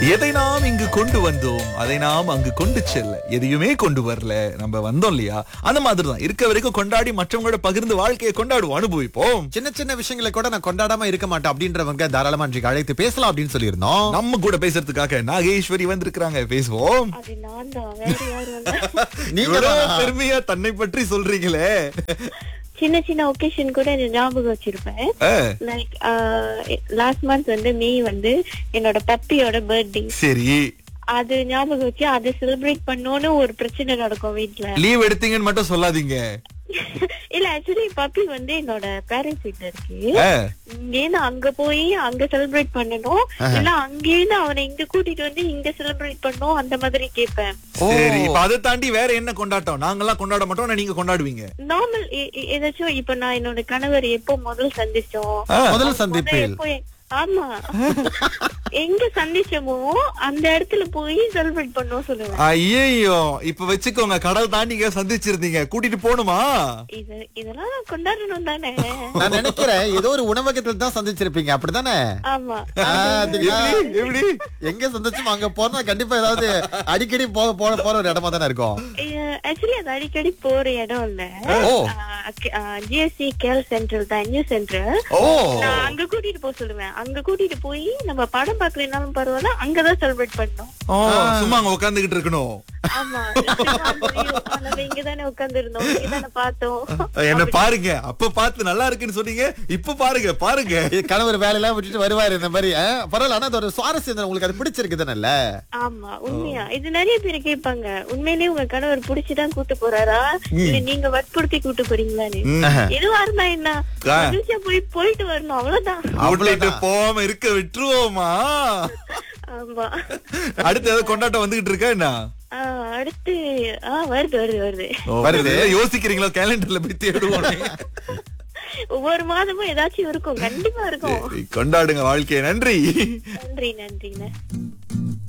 எதை நாம் இங்கு கொண்டு வந்தோம் அதை நாம் அங்கு கொண்டு செல்ல எதையுமே கொண்டு வரல நம்ம வந்தோம் இல்லையா அந்த மாதிரி தான் இருக்க வரைக்கும் கொண்டாடி மற்றவங்களோட பகிர்ந்து வாழ்க்கையை கொண்டாடுவோம் அனுபவிப்போம் சின்ன சின்ன விஷயங்களை கூட நான் கொண்டாடாம இருக்க மாட்டேன் அப்படின்றவங்க தாராளமா இன்றைக்கு அழைத்து பேசலாம் அப்படின்னு சொல்லியிருந்தோம் நம்ம கூட பேசுறதுக்காக நாகேஸ்வரி வந்திருக்கிறாங்க பேசுவோம் அது நான் தான் வேற யாரும் இல்ல. நீங்க இவ்வளவு தான். பெருமையா தன்னை பற்றி சொல்றீங்களே சின்ன சின்ன ஒகேஷன் கூட நான் ஞாபகம் வச்சிருப்பேன் ஆ, லைக் லாஸ்ட் மந்த் வந்து மே வந்து என்னோட பப்பியோட பர்த்டே சரி அது ஞாபகம் வச்சு அதை செலிப்ரேட் பண்ணோன்னு ஒரு பிரச்சனை நடக்கும் வீட்ல லீவ் எடுத்தீங்கன்னு மட்டும் சொல்லாதீங்க இல்ல ஆக்சுவலி பப்பி வந்து என்னோட பேரண்ட்ஸ் வீட்ல இருக்கு ஆ, இங்கேருந்து அங்க போய் அங்க செலிப்ரேட் பண்ணணும் இல்ல அங்கேருந்து அவனை இங்க கூட்டிட்டு வந்து இங்க செலிப்ரேட் பண்ணணும் அந்த மாதிரி கேட்பேன் சரி இப்ப அதை தாண்டி வேற என்ன கொண்டாட்டம் நாங்கெல்லாம் கொண்டாட மாட்டோம் ஆனா நீங்க கொண்டாடுவீங்க நார்மல் ஏதாச்சும் இப்ப நான் என்னோட கணவர் எப்போ முதல் சந்திச்சோம் ஆ, முதல் முத சந்திப்பில் எப்போ எ- ஆமா எங்க சந்திச்சோமோ அந்த இடத்துல போய் செலிப்ரேட் பண்ணோம் சொல்லுவேன் ஐயையோ இப்ப வச்சுக்கோங்க கடல் தாண்டி இங்க சந்திச்சிருந்தீங்க கூட்டிட்டு போகணுமா இது இதெல்லாம் நான் கொண்டாடணும் தானே நான் நினைக்கிறேன் ஏதோ ஒரு உணவகத்தில் தான் சந்திச்சிருப்பீங்க அப்படிதானே ஆமா ஆ, அதுங்களா? எப்படி எப்படி எங்க சந்திச்சும் அங்க போனா கண்டிப்பா ஏதாவது அடிக்கடி போக போற போற ஒரு இடமா தானே இருக்கும் ஆக்சுவலி அது அடிக்கடி போற இடம் இல்ல ஓ ஜிஎஸ்சி கேல் சென்ட்ரல் தான் நியூ சென்ட்ரல் ஓ நான் அங்க கூட்டிட்டு போக சொல்லுவேன் அங்க கூட்டிட்டு போய் நம்ம படம் பாக்கலனாலும் பரவாயில்ல அங்கதான் செலிப்ரேட் பண்ணோம் ஓ, சும்மா அங்க உட்காந்துகிட்டு இருக்கணும் ஆமா சும்மா அந்த view. ஆ, நம்ம இங்கதானே உட்கார்ந்து இருந்தோம் இங்கதானே பார்த்தோம் என்ன பாருங்க அப்ப பார்த்து நல்லா இருக்குன்னு சொன்னீங்க இப்ப பாருங்க பாருங்க இது கணவர் வேலையெல்லாம் விட்டுட்டு வருவாரு இந்த மாதிரி ஆ, பரவாயில்ல ஆனா அது ஒரு சுவாரஸ்யம் தானே. உங்களுக்கு அது பிடிச்சிருக்கு தானே ஆமா உண்மையா இது நிறைய பேர் கேட்பாங்க உண்மையிலேயே உங்க கணவர் புடிச்சுதான் கூட்டு போறாரா இல்ல நீங்க வற்புறுத்தி கூட்டு போறீங்களான்னு எதுவா இருந்தா என்ன ஆ. மகிழ்ச்சியா போய் போயிட்டு வரணும் அவ்வளவுதான் கூட்டிட்டு போகாம இருக்க விட்டுருவோமா ஆமா அடுத்து ஏதாவது கொண்டாட்டம் வந்துகிட்டு இருக்கா என்ன ஆ, அடுத்து ஆ வருது வருது வருது வருது யோசிக்கிறீங்களா கேலண்டர்ல போய் தேடுவோம் ஒவ்வொரு மாதமும் ஏதாச்சும் இருக்கும் கண்டிப்பா இருக்கும் சரி, கொண்டாடுங்க வாழ்க்கையை நன்றி நன்றி நன்றிண்ணே